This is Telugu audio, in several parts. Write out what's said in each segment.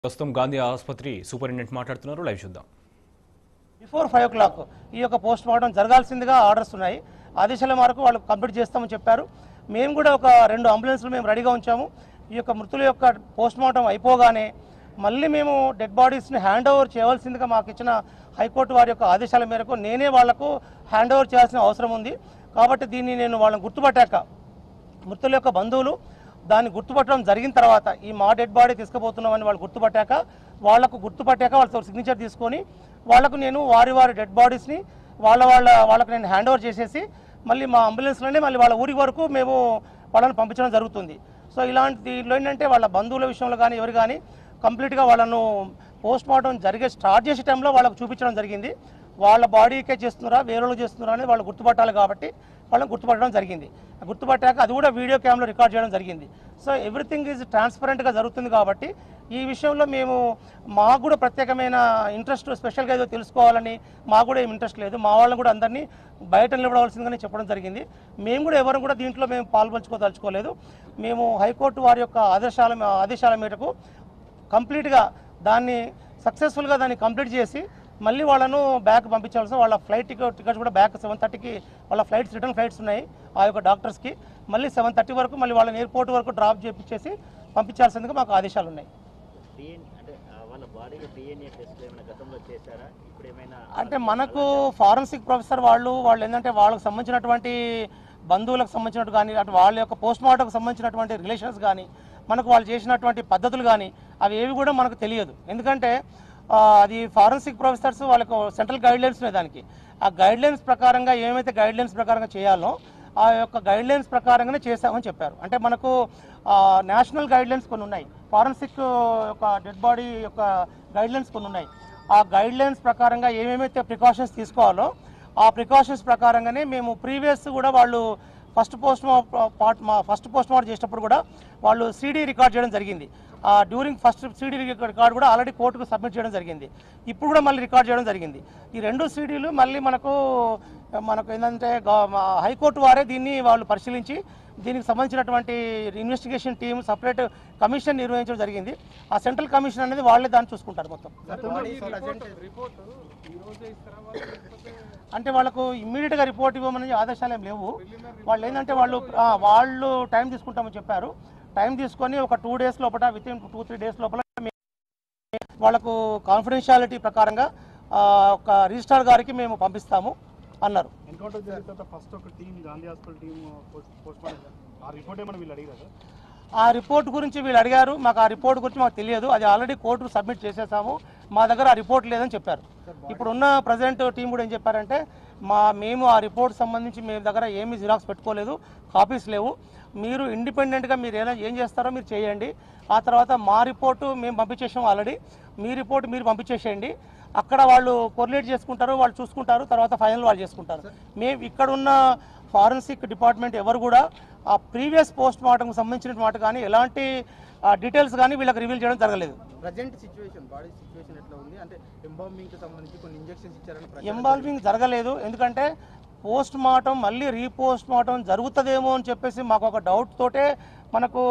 ప్రస్తుతం గాంధీ ఆసుపత్రి సూపరింటెండెంట్ మాట్లాడుతున్నారు లైవ్ చూద్దాం బిఫోర్ ఫైవ్ ఓ క్లాక్ ఈ యొక్క పోస్ట్ మార్టం జరగాల్సిందిగా ఆర్డర్స్ ఉన్నాయి ఆదేశాల మేరకు వాళ్ళు కంప్లీట్ చేస్తామని చెప్పారు మేము కూడా ఒక రెండు అంబులెన్స్లు మేము రెడీగా ఉంచాము ఈ యొక్క మృతుల యొక్క పోస్ట్ మార్టం అయిపోగానే మళ్ళీ మేము డెడ్ బాడీస్ని హ్యాండ్ ఓవర్ చేయవలసిందిగా మాకు ఇచ్చిన హైకోర్టు వారి యొక్క ఆదేశాల మేరకు నేనే వాళ్లకు హ్యాండ్ ఓవర్ చేయాల్సిన అవసరం ఉంది కాబట్టి దీన్ని నేను వాళ్ళని గుర్తుపట్టాక మృతుల యొక్క బంధువులు దాన్ని గుర్తుపట్టడం జరిగిన తర్వాత ఈ మా డెడ్ బాడీ తీసుకుపోతున్నామని వాళ్ళు గుర్తుపట్టాక వాళ్లకు గుర్తుపట్టాక వాళ్ళతో సిగ్నేచర్ తీసుకొని వాళ్లకు నేను వారి వారి డెడ్ బాడీస్ని వాళ్ళ వాళ్ళ వాళ్ళకు నేను హ్యాండ్ ఓవర్ చేసేసి మళ్ళీ మా అంబులెన్స్లోనే మళ్ళీ వాళ్ళ ఊరి వరకు మేము వాళ్ళని పంపించడం జరుగుతుంది సో ఇలాంటి దీనిలో ఏంటంటే వాళ్ళ బంధువుల విషయంలో కానీ ఎవరు కానీ కంప్లీట్గా వాళ్ళను పోస్ట్ మార్టం జరిగే స్టార్ట్ చేసే టైంలో వాళ్ళకు చూపించడం జరిగింది వాళ్ళ బాడీకే చేస్తున్నారా వేరే వాళ్ళు చేస్తున్నారా అనేది వాళ్ళు గుర్తుపట్టాలి కాబట్టి వాళ్ళని గుర్తుపట్టడం జరిగింది గుర్తుపట్టాక అది కూడా వీడియో క్యామ్లో రికార్డ్ చేయడం జరిగింది సో ఎవ్రీథింగ్ ఈజ్ ట్రాన్స్పరెంట్గా జరుగుతుంది కాబట్టి ఈ విషయంలో మేము మాకు కూడా ప్రత్యేకమైన ఇంట్రెస్ట్ స్పెషల్గా ఏదో తెలుసుకోవాలని మాకు కూడా ఏం ఇంట్రెస్ట్ లేదు మా వాళ్ళని కూడా అందరినీ బయట నిలబడవలసిందని చెప్పడం జరిగింది మేము కూడా ఎవరు కూడా దీంట్లో మేము పాల్పంచుకోదలుచుకోలేదు మేము హైకోర్టు వారి యొక్క ఆదేశాల ఆదేశాల మేరకు కంప్లీట్గా దాన్ని సక్సెస్ఫుల్గా దాన్ని కంప్లీట్ చేసి మళ్ళీ వాళ్ళను బ్యాక్ పంపించాల్సిన వాళ్ళ ఫ్లైట్ టికెట్ టికెట్స్ కూడా బ్యాక్ సెవెన్ థర్టీకి వాళ్ళ ఫ్లైట్స్ రిటర్న్ ఫ్లైట్స్ ఉన్నాయి ఆ యొక్క డాక్టర్స్కి మళ్ళీ సెవెన్ థర్టీ వరకు మళ్ళీ వాళ్ళని ఎయిర్పోర్ట్ వరకు డ్రాప్ చేపించేసి పంపించాల్సిందిగా మాకు ఆదేశాలు ఉన్నాయి డిఎన్ అంటే ఆ, వాళ్ళ బాడీకి డిఎన్ఏ టెస్ట్ ఏమైనా గతంలో చేశారా ఇప్పుడు ఏమైనా అంటే మనకు ఫారెన్సిక్ ప్రొఫెసర్ వాళ్ళు వాళ్ళు ఏంటంటే వాళ్ళకి సంబంధించినటువంటి బంధువులకు సంబంధించినట్టు కానీ అటు వాళ్ళ యొక్క పోస్ట్ మార్టంకి సంబంధించినటువంటి రిలేషన్స్ కానీ మనకు వాళ్ళు చేసినటువంటి పద్ధతులు కానీ అవి ఏవి కూడా మనకు తెలియదు ఎందుకంటే ఆ, అది ఫారెన్సిక్ ప్రొఫెసర్స్ వాళ్ళకు సెంట్రల్ గైడ్ లైన్స్ ఉన్నాయి దానికి ఆ గైడ్ లైన్స్ ప్రకారంగా ఏమైతే గైడ్ లైన్స్ ప్రకారంగా చేయాలో ఆ యొక్క గైడ్ లైన్స్ ప్రకారంగానే చేశామని చెప్పారు అంటే మనకు నేషనల్ గైడ్ లైన్స్ కొన్ని ఉన్నాయి ఫారెన్సిక్ యొక్క డెడ్ బాడీ యొక్క గైడ్ లైన్స్ కొన్ని ఉన్నాయి ఆ గైడ్ లైన్స్ ప్రకారంగా ఏమేమైతే ప్రికాషన్స్ తీసుకోవాలో ఆ ప్రికాషన్స్ ప్రకారంగానే మేము ప్రీవియస్ కూడా వాళ్ళు ఫస్ట్ పోస్ట్ పార్ట్ మా ఫస్ట్ పోస్ట్ మార్టం చేసినప్పుడు కూడా వాళ్ళు సీడీ రికార్డ్ చేయడం జరిగింది ఆ డ్యూరింగ్ ఫస్ట్ సీడీ రికార్డ్ కూడా ఆల్రెడీ కోర్టుకు సబ్మిట్ చేయడం జరిగింది ఇప్పుడు కూడా మళ్ళీ రికార్డ్ చేయడం జరిగింది ఈ రెండు సీడీలు మళ్ళీ మనకు మనకు ఏంటంటే గవ- మా హైకోర్టు వారే దీన్ని వాళ్ళు పరిశీలించి దీనికి సంబంధించినటువంటి ఇన్వెస్టిగేషన్ టీం సపరేట్ కమిషన్ నిర్వహించడం జరిగింది ఆ సెంట్రల్ కమిషన్ అనేది వాళ్ళే దాన్ని చూసుకుంటారు మొత్తం అంటే వాళ్ళకు ఇమ్మీడియట్ గా రిపోర్ట్ ఇవ్వమని ఆదేశాలు ఏం లేవు వాళ్ళు ఏంటంటే వాళ్ళు ఆ, వాళ్ళు టైం తీసుకుంటామని చెప్పారు టైం తీసుకొని ఒక టూ డేస్ లోపల within two three days లోపల మే- వాళ్ళకు కాన్ఫిడెన్షియాలిటీ ప్రకారంగా ఆ, ఒక రిజిస్ట్రార్ గారికి మేము పంపిస్తాము అన్నారు ఎన్కౌంటర్ జరిగిన తర్వాత ఫస్ట్ ఒక team Gandhi hospital team post mortem ఆ రిపోర్ట్ ఏమైనా వీళ్ళు అడిగారు సార్ ఆ రిపోర్ట్ గురించి వీళ్ళు అడిగారు మాకు ఆ రిపోర్ట్ గురించి మాకు తెలియదు అది ఆల్రెడీ కోర్టు సబ్మిట్ చేసేసాము మా దగ్గర ఆ రిపోర్ట్ లేదని చెప్పారు ఇప్పుడున్న ప్రజెంట్ టీం కూడా ఏం చెప్పారంటే మా మేము ఆ రిపోర్ట్ సంబంధించి మీ దగ్గర ఏమీ జిరాక్స్ పెట్టుకోలేదు కాపీస్ లేవు మీరు ఇండిపెండెంట్గా మీరు ఎలా ఏం చేస్తారో మీరు చేయండి ఆ తర్వాత మా రిపోర్టు మేము పంపించేసాం ఆల్రెడీ మీ రిపోర్ట్ మీరు పంపించేసేయండి అక్కడ వాళ్ళు కొరిలేట్ చేసుకుంటారు వాళ్ళు చూసుకుంటారు తర్వాత ఫైనల్ వాళ్ళు చేసుకుంటారు మేము ఇక్కడున్న ఫారెన్సిక్ డిపార్ట్మెంట్ ఎవరు కూడా ఆ ప్రీవియస్ పోస్ట్ మార్టంకి సంబంధించిన మాట కానీ ఎలాంటి డీటెయిల్స్ కానీ వీళ్ళకి రివీల్ చేయడం జరగలేదు ప్రజెంట్ సిచ్యువేషన్ బాడీ సిచ్యువేషన్ ఎట్లా ఉంది అంటే ఎంబాంబింగ్ కి సంబంధించి కొన్ని ఇంజెక్షన్స్ ఇచ్చారని ప్రచారం ఎంబాల్వింగ్ జరగలేదు ఎందుకంటే పోస్ట్ మార్టం మళ్ళీ రీపోస్ట్ మార్టం జరుగుతుందేమో అని చెప్పేసి మాకు ఒక డౌట్ తోటే మనకు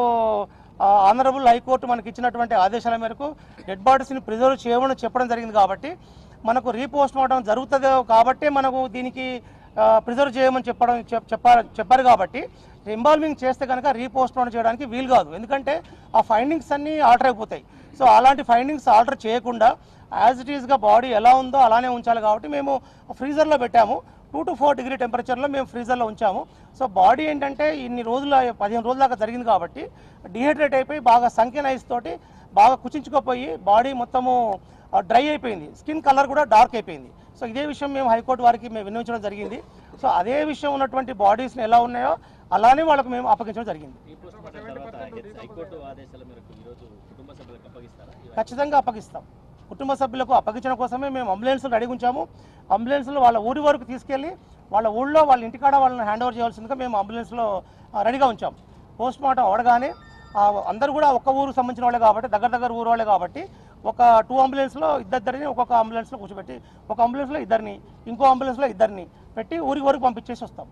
ఆనరబుల్ హైకోర్టు మనకి ఇచ్చినటువంటి ఆదేశాల మేరకు డెడ్ బాడీస్ని ప్రిజర్వ్ చేయమని చెప్పడం జరిగింది కాబట్టి మనకు రీపోస్ట్ మార్టం జరుగుతుందో కాబట్టి మనకు దీనికి ప్రిజర్వ్ చేయమని చెప్పడం చెప్- చెప్పారు చెప్పారు కాబట్టి ఇన్వాల్వింగ్ చేస్తే కనుక రీపోస్ట్ మార్టం చేయడానికి వీలు కాదు ఎందుకంటే ఆ ఫైండింగ్స్ అన్నీ ఆల్టర్ అయిపోతాయి సో అలాంటి ఫైండింగ్స్ ఆల్టర్ చేయకుండా యాజ్ ఇట్ ఈస్గా బాడీ ఎలా ఉందో అలానే ఉంచాలి కాబట్టి మేము ఫ్రీజర్లో పెట్టాము టూ టు ఫోర్ డిగ్రీ టెంపరేచర్లో మేము ఫ్రీజర్లో ఉంచాము సో బాడీ ఏంటంటే ఇన్ని రోజుల పదిహేను రోజుల దాకా జరిగింది కాబట్టి డిహైడ్రేట్ అయిపోయి బాగా సంఖ్యన ఐస్ తోటి బాగా కుచించుకుపోయి బాడీ మొత్తము డ్రై అయిపోయింది స్కిన్ కలర్ కూడా డార్క్ అయిపోయింది సో ఇదే విషయం మేము హైకోర్టు వారికి మేము విన్నవించడం జరిగింది సో అదే విషయం ఉన్నటువంటి బాడీస్ని ఎలా ఉన్నాయో అలానే వాళ్ళకు మేము అప్పగించడం జరిగింది ఈ పోస్ట్ మార్టం తర్వాత హై- హైకోర్టు ఆదేశాల మేరకు ఈరోజు కుటుంబ సభ్యులకు అప్పగిస్తారా ఈ ఖచ్చితంగా అప్పగిస్తాం కుటుంబ సభ్యులకు అప్పగించడం కోసమే మేము అంబులెన్స్ రెడీ ఉంచాము అంబులెన్స్లో వాళ్ళ ఊరి వరకు తీసుకెళ్ళి వాళ్ళ ఊళ్ళో వాళ్ళ ఇంటికాడ వాళ్ళని హ్యాండ్ ఓవర్ చేయాల్సిందిగా మేము అంబులెన్స్లో ఆ, రెడీగా ఉంచాం పోస్ట్ మార్టం అవడగానే ఆ, అందరూ కూడా ఒక్క ఊరు సంబంధించిన వాళ్ళే కాబట్టి దగ్గర దగ్గర ఊరు వాళ్ళే కాబట్టి ఒక టూ అంబులెన్స్లో ఇద్దరిని ఒక్కొక్క అంబులెన్స్లో కూర్చోబెట్టి ఒక అంబులెన్స్లో ఇద్దరిని ఇంకో అంబులెన్స్లో ఇద్దరిని పెట్టి ఊరి వరకు పంపించేసి వస్తాం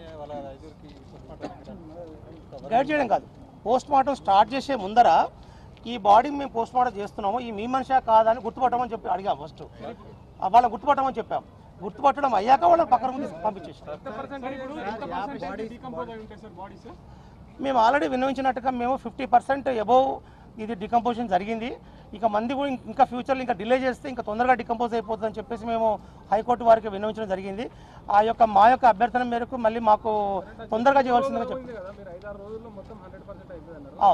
గైడ్ చేయడం కాదు పోస్ట్ మార్టం స్టార్ట్ చేసే ముందర ఈ బాడీ మేము పోస్ట్ మార్టం చేస్తున్నాము ఈ మీ మనిషా కాదని గుర్తుపట్టమని చెప్పి అడిగాం ఫస్ట్ వాళ్ళని గుర్తుపట్టమని చెప్పాం గుర్తుపట్టడం అయ్యాక వాళ్ళని పక్కన తీసుకు పంపించేసాం మేము ఆల్రెడీ విన్నవించినట్టుగా మేము ఫిఫ్టీ పర్సెంట్ అబోవ్ ఇది డికంపోజిషన్ జరిగింది ఇక మంది కూడా ఇం- ఇంకా ఫ్యూచర్లో ఇంకా డిలే చేస్తే ఇంకా తొందరగా డికంపోజ్ అయిపోతుందని చెప్పేసి మేము హైకోర్టు వారికి విన్నవించడం జరిగింది ఆ యొక్క మా యొక్క అభ్యర్థన మేరకు మళ్ళీ మాకు తొందరగా చేయవలసిందిగా చెప్పారు ఆ.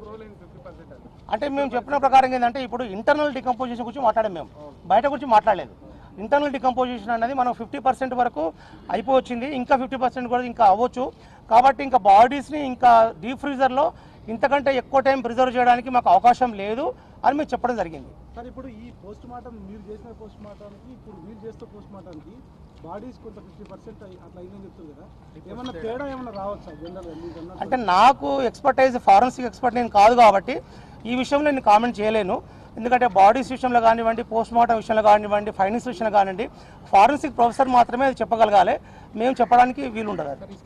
అంటే మేము చెప్పిన ప్రకారం ఏంటంటే ఇప్పుడు ఇంటర్నల్ డికంపోజిషన్ గురించి మాట్లాడాం మేము బయట గురించి మాట్లాడలేదు ఇంటర్నల్ డికంపోజిషన్ అనేది మనం ఫిఫ్టీ పర్సెంట్ వరకు అయిపోవచ్చింది ఇంకా ఫిఫ్టీ పర్సెంట్ కూడా ఇంకా అవ్వచ్చు కాబట్టి ఇంకా బాడీస్ని ఇంకా డీప్ ఫ్రీజర్లో ఇంతకంటే ఎక్కువ టైం ప్రిజర్వ్ చేయడానికి మాకు అవకాశం లేదు అని మేము చెప్పడం జరిగింది సార్ ఇప్పుడు ఈ పోస్ట్ మార్టం మీరు చేసిన పోస్ట్ మార్టానికి ఇప్పుడు మీరు చేస్తే పోస్ట్ మార్టానికి బాడీస్ కొంత ఫిఫ్టీ పర్సెంట్ అట్లా అయిందని చెప్తుంది కదా ఏమన్నా తేడా ఏమన్నా రావచ్చా జనరల్ మీకు అన్నట్టు అంటే నాకు ఎక్స్పర్టైజ్ ఫారెన్సిక్ ఎక్స్పర్ట్ నేను కాదు కాబట్టి ఈ విషయంలో నేను కామెంట్ చేయలేను ఎందుకంటే బాడీస్ విషయంలో కానివ్వండి పోస్ట్ మార్టం విషయంలో కానివ్వండి ఫైనాన్స్ విషయంలో కానివ్వండి ఫారెన్సిక్ ప్రొఫెసర్ మాత్రమే అది చెప్పగలగాలి మేము చెప్పడానికి వీలు ఉండదు అది.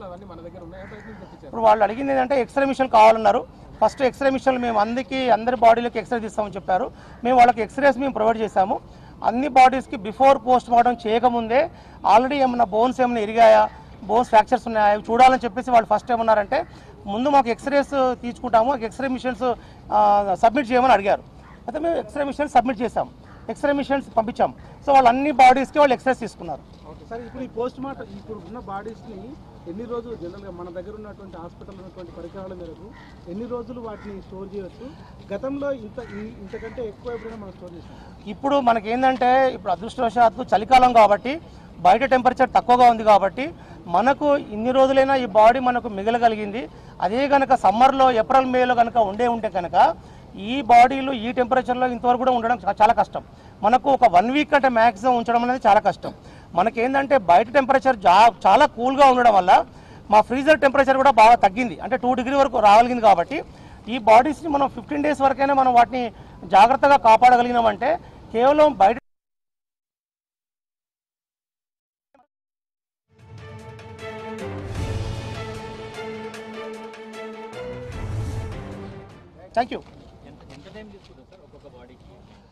ఇప్పుడు వాళ్ళు అడిగింది ఏంటంటే ఎక్స్రే మిషన్ కావాలన్నారు ఫస్ట్ ఎక్స్రే మిషన్లు మేము అందరికీ అందరి బాడీలకు ఎక్స్రే తీస్తామని చెప్పారు మేము వాళ్ళకి ఎక్స్రేస్ మేము ప్రొవైడ్ చేశాము అన్ని బాడీస్కి బిఫోర్ పోస్ట్ మార్టం చేయకముందే ఆల్రెడీ ఏమన్నా బోన్స్ ఏమైనా ఇరిగాయా బోన్స్ ఫ్రాక్చర్స్ ఉన్నాయా అవి చూడాలని చెప్పేసి వాళ్ళు ఫస్ట్ ఏమన్నారంటే ముందు మాకు ఎక్స్రేస్ తీసుకుంటాము ఎక్స్రే మిషన్స్ సబ్మిట్ చేయమని అడిగారు అయితే మేము ఎక్స్రే మిషన్ సబ్మిట్ చేసాం ఎక్స్రే మిషన్స్ పంపించాం సో వాళ్ళు అన్ని బాడీస్కి వాళ్ళు ఎక్స్రేస్ తీసుకున్నారు సార్ ఇప్పుడు ఈ పోస్ట్ మార్టం ఇప్పుడు ఉన్న బాడీస్ని ఎన్ని రోజులు జనరల్గా మన దగ్గర ఉన్నటువంటి హాస్పిటల్ ఉన్నటువంటి పరికరాల మేరకు ఎన్ని రోజులు వాటిని స్టోర్ చేయొచ్చు గతంలో ఇంత ఈ- ఇంతకంటే ఎక్కువ ఎప్పుడైనా మనం స్టోర్ చేస్తాం ఇప్పుడు మనకి ఏంటంటే ఇప్పుడు అదృష్టవశాత్తు చలికాలం కాబట్టి బయట టెంపరేచర్ తక్కువగా ఉంది కాబట్టి మనకు ఇన్ని రోజులైనా ఈ బాడీ మనకు మిగలగలిగింది అదే కనుక సమ్మర్లో ఏప్రిల్ మేలో కనుక ఉండే ఉంటే కనుక ఈ బాడీలో ఈ టెంపరేచర్లో ఇంతవరకు కూడా ఉండడం చా- చాలా కష్టం మనకు ఒక వన్ వీక్ అంటే మ్యాక్సిమం ఉంచడం అనేది చాలా కష్టం మనకేంటంటే బయట టెంపరేచర్ జా చాలా కూల్గా ఉండడం వల్ల మా ఫ్రీజర్ టెంపరేచర్ కూడా బాగా తగ్గింది అంటే టూ డిగ్రీ వరకు రాగలిగింది కాబట్టి ఈ బాడీస్ని మనం ఫిఫ్టీన్ డేస్ వరకైనా మనం వాటిని జాగ్రత్తగా కాపాడగలిగినామంటే కేవలం బయట థ్యాంక్ యూ ఎంత ఎంత టైం తీసుకుంటుంది సార్ ఒక్కొక్క బాడీకి